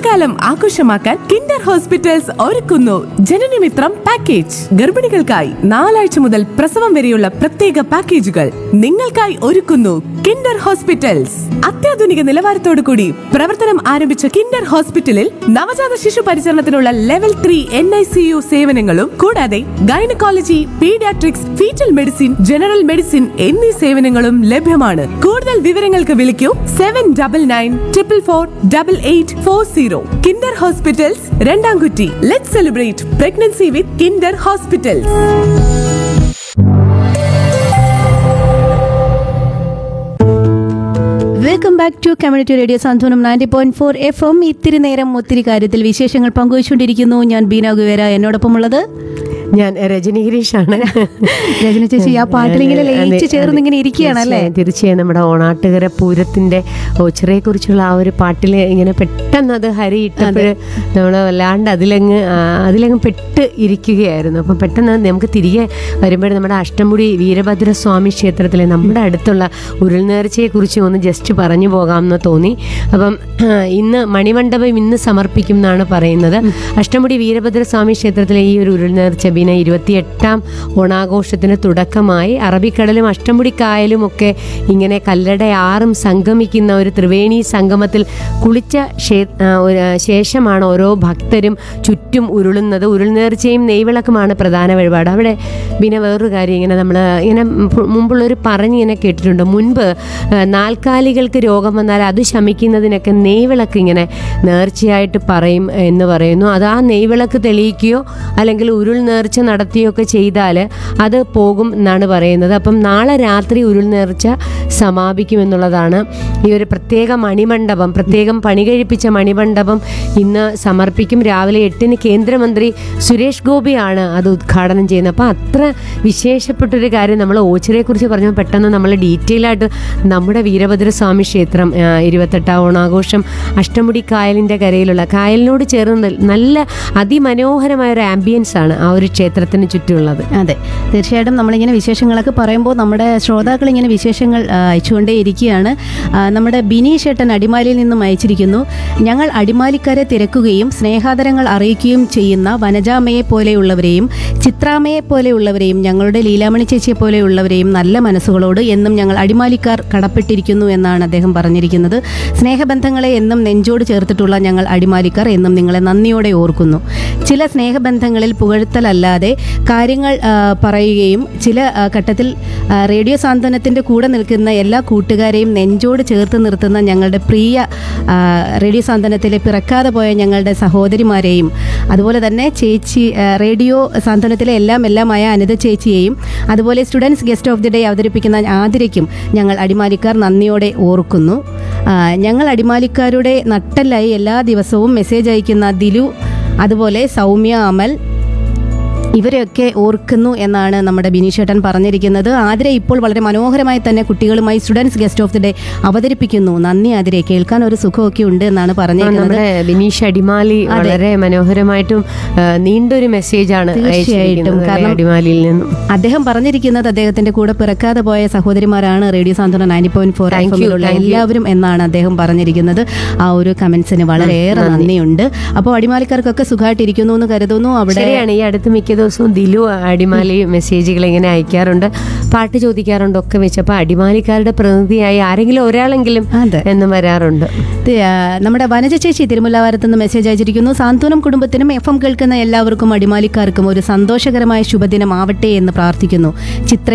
ഗർഭകാലം ആഘോഷമാക്കാൻ Kinder hospitals ഒരുക്കുന്നു ജനനമിത്രം പാക്കേജ് ഗർഭിണികൾക്കായി നാലാഴ്ച മുതൽ പ്രസവം വരെയുള്ള പ്രത്യേക പാക്കേജുകൾ നിങ്ങൾക്കായി ഒരുക്കുന്നു കിൻഡർ ഹോസ്പിറ്റൽസ് അത്യാധുനിക നിലവാരത്തോടു കൂടി പ്രവർത്തനം ആരംഭിച്ച കിൻഡർ ഹോസ്പിറ്റലിൽ നവജാത ശിശു പരിചരണത്തിനുള്ള level three N I C U സേവനങ്ങളും കൂടാതെ gynaecology paediatrics foetal medicine general medicine എന്നീ സേവനങ്ങളും ലഭ്യമാണ് കൂടുതൽ വിവരങ്ങൾക്ക് വിളിക്കൂ seven double nine triple four double eight four zero Kinder hospitals Randamkutty let celebrate pregnancy with Kinder hospitals welcome back to community radio Santhwanam ninety point four F M ഇത്തിരി നേരം ഒത്തിരി കാര്യത്തിൽ വിശേഷങ്ങൾ പങ്കുവച്ചുകൊണ്ടിരിക്കുന്നു ഞാൻ ബീന ഗുവേര എന്നോടൊപ്പമുള്ളത് ഞാൻ രജനി ഗിരീഷാണ് രജനി ചേച്ചി ആ പാട്ടിലിങ്ങനെ ലയിച്ച് ചേർന്ന് ഇങ്ങനെ ഇരിക്കുകയാണ് അല്ലേ തീർച്ചയായും, തീർച്ചയായും നമ്മുടെ ഓണാട്ടുകര പൂരത്തിന്റെ ഓച്ചിറയെ കുറിച്ചുള്ള ആ ഒരു പാട്ടിൽ ഇങ്ങനെ പെട്ടെന്ന് അത് ഹരിയിട്ടപ്പോൾ നമ്മൾ വല്ലാണ്ട് അതിലങ്ങ് ആ, അതിലങ്ങ് പെട്ട് ഇരിക്കുകയായിരുന്നു അപ്പം പെട്ടെന്ന് നമുക്ക് തിരികെ വരുമ്പോൾ നമ്മുടെ അഷ്ടമുടി വീരഭദ്രസ്വാമി ക്ഷേത്രത്തിലെ നമ്മുടെ അടുത്തുള്ള ഉരുൾനേർച്ചയെ കുറിച്ച് ഒന്ന് ജസ്റ്റ് പറഞ്ഞു പോകാമെന്ന് തോന്നി അപ്പം ആ, ഇന്ന് മണിമണ്ഡപം ഇന്ന് സമർപ്പിക്കും എന്നാണ് പറയുന്നത് അഷ്ടമുടി വീരഭദ്രസ്വാമി ക്ഷേത്രത്തിലെ ഈ ഒരു ഉരുൾനേർച്ച ബിന ഇരുപത്തിയെട്ടാം ഓണാഘോഷത്തിന് തുടക്കമായി അറബിക്കടലും അഷ്ടമുടി കായലും ഒക്കെ ഇങ്ങനെ കല്ലടയാറും സംഗമിക്കുന്ന ഒരു ത്രിവേണി സംഗമത്തിൽ കുളിച്ച ക്ഷേ- ആ, ഒരു- ശേഷമാണ് ഓരോ ഭക്തരും ചുറ്റും ഉരുളുന്നത് ഉരുൾനേർച്ചയും നെയ്വിളക്കുമാണ് പ്രധാന വഴിപാട് അവിടെ പിന്നെ വേറൊരു കാര്യം ഇങ്ങനെ നമ്മൾ ഇങ്ങനെ മു- മുമ്പുള്ളൊരു പറഞ്ഞിങ്ങനെ കേട്ടിട്ടുണ്ട് മുൻപ് ആ, നാൽക്കാലികൾക്ക് രോഗം വന്നാൽ അത് ശമിക്കുന്നതിനൊക്കെ നെയ്വിളക്ക് ഇങ്ങനെ നേർച്ചയായിട്ട് പറയും എന്ന് പറയുന്നു അത് ആ നെയ്വിളക്ക് തെളിയിക്കുകയോ അല്ലെങ്കിൽ ഉരുൾ നേർച്ച നടത്തുകയോ ഒക്കെ ചെയ്താൽ അത് പോകും എന്നാണ് പറയുന്നത് അപ്പം നാളെ രാത്രി ഉരുൾ നേർച്ച സമാപിക്കുമെന്നുള്ളതാണ് ഈ ഒരു പ്രത്യേക മണിമണ്ഡപം പ്രത്യേകം പണി കഴിപ്പിച്ച മണിമണ്ഡപം ഇന്ന് സമർപ്പിക്കും രാവിലെ എട്ടിന് കേന്ദ്രമന്ത്രി സുരേഷ് ഗോപിയാണ് അത് ഉദ്ഘാടനം ചെയ്യുന്നത് അപ്പോൾ അത്ര വിശേഷപ്പെട്ടൊരു കാര്യം നമ്മൾ ഓച്ചിറയെ കുറിച്ച് പറഞ്ഞപ്പോൾ പെട്ടെന്ന് നമ്മൾ ഡീറ്റെയിൽ ആയിട്ട് നമ്മുടെ വീരഭദ്രസ്വാമി ക്ഷേത്രം ആ, ഇരുപത്തെട്ടാം ഓണാഘോഷം അഷ്ടമുടി കായലിൻ്റെ കരയിലുള്ള കായലിനോട് ചേർന്ന് നല്ല അതിമനോഹരമായ ഒരു ആംബിയൻസ് ആണ് ആ ഒരു ക്ഷേത്രത്തിന് ചുറ്റുമുള്ളത് അതെ തീർച്ചയായിട്ടും നമ്മളിങ്ങനെ വിശേഷങ്ങളൊക്കെ പറയുമ്പോൾ നമ്മുടെ ശ്രോതാക്കൾ ഇങ്ങനെ വിശേഷങ്ങൾ ആ, അയച്ചുകൊണ്ടേ ഇരിക്കുകയാണ് ആ, നമ്മുടെ ബിനി ഷേട്ടൻ അടിമാലിയിൽ നിന്നും അയച്ചിരിക്കുന്നു ഞങ്ങൾ അടിമാലിക്കാരെ തിരക്കുകയും സ്നേഹാദരങ്ങൾ അറിയിക്കുകയും ചെയ്യുന്ന വനജാമയെ പോലെയുള്ളവരെയും ചിത്രാമയെ പോലെയുള്ളവരെയും ഞങ്ങളുടെ ലീലാമണി ചേച്ചിയെ പോലെയുള്ളവരെയും നല്ല മനസ്സുകളോട് എന്നും ഞങ്ങൾ അടിമാലിക്കാർ കടപ്പെട്ടിരിക്കുന്നു എന്നാണ് അദ്ദേഹം പറഞ്ഞിരിക്കുന്നത് സ്നേഹബന്ധങ്ങളെ എന്നും നെഞ്ചോട് ചേർത്തിട്ടുള്ള ഞങ്ങൾ അടിമാലിക്കാർ എന്നും നിങ്ങളെ നന്ദിയോടെ ഓർക്കുന്നു ചില സ്നേഹബന്ധങ്ങളിൽ പുകഴ്ത്തലല്ലാതെ കാര്യങ്ങൾ ആ, പറയുകയും ചില ആ, ഘട്ടത്തിൽ ആ, റേഡിയോ സാന്ത്വനത്തിൻ്റെ കൂടെ നിൽക്കുന്ന എല്ലാ കൂട്ടുകാരെയും നെഞ്ചോട് ചേർത്ത് നിർത്തുന്ന ഞങ്ങളുടെ പ്രിയ ആ, റേഡിയോ സാന്ത്വനത്തിലെ പിറക്കാതെ പോയ ഞങ്ങളുടെ സഹോദരിമാരെയും അതുപോലെ തന്നെ ചേച്ചി ആ, റേഡിയോ സാന്ത്വനത്തിലെ എല്ലാം എല്ലാമായ അനിത ചേച്ചിയെയും അതുപോലെ students guest of the day അവതരിപ്പിക്കുന്ന ആതിരയ്ക്കും ഞങ്ങൾ അടിമാലിക്കാർ നന്ദിയോടെ ഓർക്കുന്നു ആ, ഞങ്ങൾ അടിമാലിക്കാരുടെ നട്ടല്ലായി എല്ലാ ദിവസവും മെസ്സേജ് അയക്കുന്ന ദിലു അതുപോലെ സൗമ്യ അമൽ ഇവരെയൊക്കെ ഓർക്കുന്നു എന്നാണ് നമ്മുടെ ബിനീഷേട്ടൻ പറഞ്ഞിരിക്കുന്നത് ആതിര ഇപ്പോൾ വളരെ മനോഹരമായി തന്നെ കുട്ടികളുമായി students guest of the day അവതരിപ്പിക്കുന്നു നന്ദി ആതിരെ കേൾക്കാൻ ഒരു സുഖമൊക്കെ ഉണ്ട് എന്നാണ് പറഞ്ഞിരിക്കുന്നത് നമ്മുടെ ബിനീഷ് അടിമാലി വളരെ മനോഹരമായിട്ടും ആ, നീണ്ടൊരു മെസ്സേജാണ് തീർച്ചയായിട്ടും. അയച്ചിരിക്കുന്നത് കാരണം അടിമാലിയിൽ നിന്നും അദ്ദേഹം പറഞ്ഞിരിക്കുന്നത് അദ്ദേഹത്തിന്റെ കൂടെ പിറക്കാതെ പോയ സഹോദരിമാരാണ് radio Santhwana ninety point four Thank you, thank you. എല്ലാവരും എന്നാണ് അദ്ദേഹം പറഞ്ഞിരിക്കുന്നത് ആ ഒരു കമന്റ്സിന് വളരെയേറെ നന്ദിയുണ്ട് അപ്പോൾ അടിമാലിക്കാർക്കൊക്കെ സുഖമായിട്ടിരിക്കുന്നു എന്ന് കരുതുന്നു അവിടെ ശരിയാണ് ഈ അടുത്ത് മിക്ക ദിവസവും ദിലു അടിമാലി മെസ്സേജുകൾ ഇങ്ങനെ അയക്കാറുണ്ട് പാട്ട് ചോദിക്കാറുണ്ട് ഒക്കെ വെച്ചപ്പോൾ അടിമാലിക്കാരുടെ പ്രതിനിധിയായി ആരെങ്കിലും ഒരാളെങ്കിലും അതെ. എന്നും വരാറുണ്ട് ഇത്, ആ, നമ്മുടെ വനജ ചേച്ചി തിരുമുല്ലാവാരത്ത് നിന്ന് മെസ്സേജ് അയച്ചിരിക്കുന്നു സാന്ത്വനം കുടുംബത്തിനും എഫ് എം കേൾക്കുന്ന എല്ലാവർക്കും അടിമാലിക്കാർക്കും ഒരു സന്തോഷകരമായ ശുഭദിനം ആവട്ടെ എന്ന് പ്രാർത്ഥിക്കുന്നു ചിത്ര